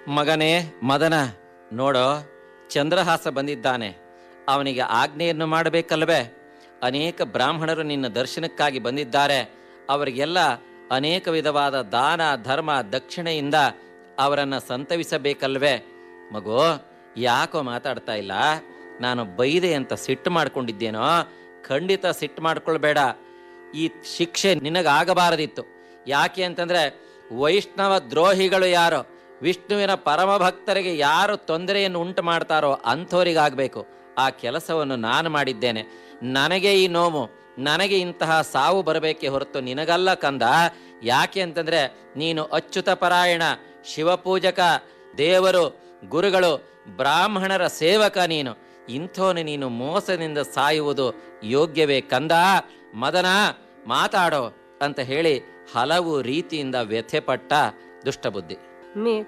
ಮಗನೇ ಮದನ ನೋಡೋ ಚಂದ್ರಹಾಸ ಬಂದಿದ್ದಾನೆ ಅವನಿಗೆ ಆಜ್ಞೆಯನ್ನು ಮಾಡಬೇಕಲ್ವೇ ಅನೇಕ ಬ್ರಾಹ್ಮಣರು ನಿನ್ನ ದರ್ಶನಕ್ಕಾಗಿ ಬಂದಿದ್ದಾರೆ ಅವರಿಗೆಲ್ಲ ಅನೇಕ ವಿಧವಾದ ದಾನ ಧರ್ಮ ದಕ್ಷಿಣೆಯಿಂದ ಅವರನ್ನು ಸಂತವಿಸಬೇಕಲ್ವೇ ಮಗು ಯಾಕೋ ಮಾತಾಡ್ತಾ ಇಲ್ಲ ನಾನು ಬೈದೆ ಅಂತ ಸಿಟ್ಟು ಮಾಡ್ಕೊಂಡಿದ್ದೇನೋ ಖಂಡಿತ ಸಿಟ್ಟು ಮಾಡ್ಕೊಳ್ಬೇಡ ಈ ಶಿಕ್ಷೆ ನಿನಗಾಗಬಾರದಿತ್ತು ಯಾಕೆ ಅಂತಂದ್ರೆ ವೈಷ್ಣವ ದ್ರೋಹಿಗಳು ಯಾರು ವಿಷ್ಣುವಿನ ಪರಮ ಭಕ್ತರಿಗೆ ಯಾರು ತೊಂದರೆಯನ್ನು ಉಂಟು ಮಾಡ್ತಾರೋ ಅಂಥವರಿಗಾಗಬೇಕು ಆ ಕೆಲಸವನ್ನು ನಾನು ಮಾಡಿದ್ದೇನೆ ನನಗೆ ಈ ನೋವು ನನಗೆ ಇಂತಹ ಸಾವು ಬರಬೇಕೆ ಹೊರತು ನಿನಗಲ್ಲ ಕಂದ ಯಾಕೆ ಅಂತಂದ್ರೆ ನೀನು ಅಚ್ಯುತ ಪರಾಯಣ ಶಿವಪೂಜಕ ದೇವರು ಗುರುಗಳು ಬ್ರಾಹ್ಮಣರ ಸೇವಕ ನೀನು ಇಂಥವನು ನೀನು ಮೋಸದಿಂದ ಸಾಯುವುದು ಯೋಗ್ಯವೇ ಕಂದ ಮದನ ಮಾತಾಡೋ ಅಂತ ಹೇಳಿ ಹಲವು ರೀತಿಯಿಂದ ವ್ಯಥೆಪಟ್ಟ ದುಷ್ಟಬುದ್ಧಿ ಮೇ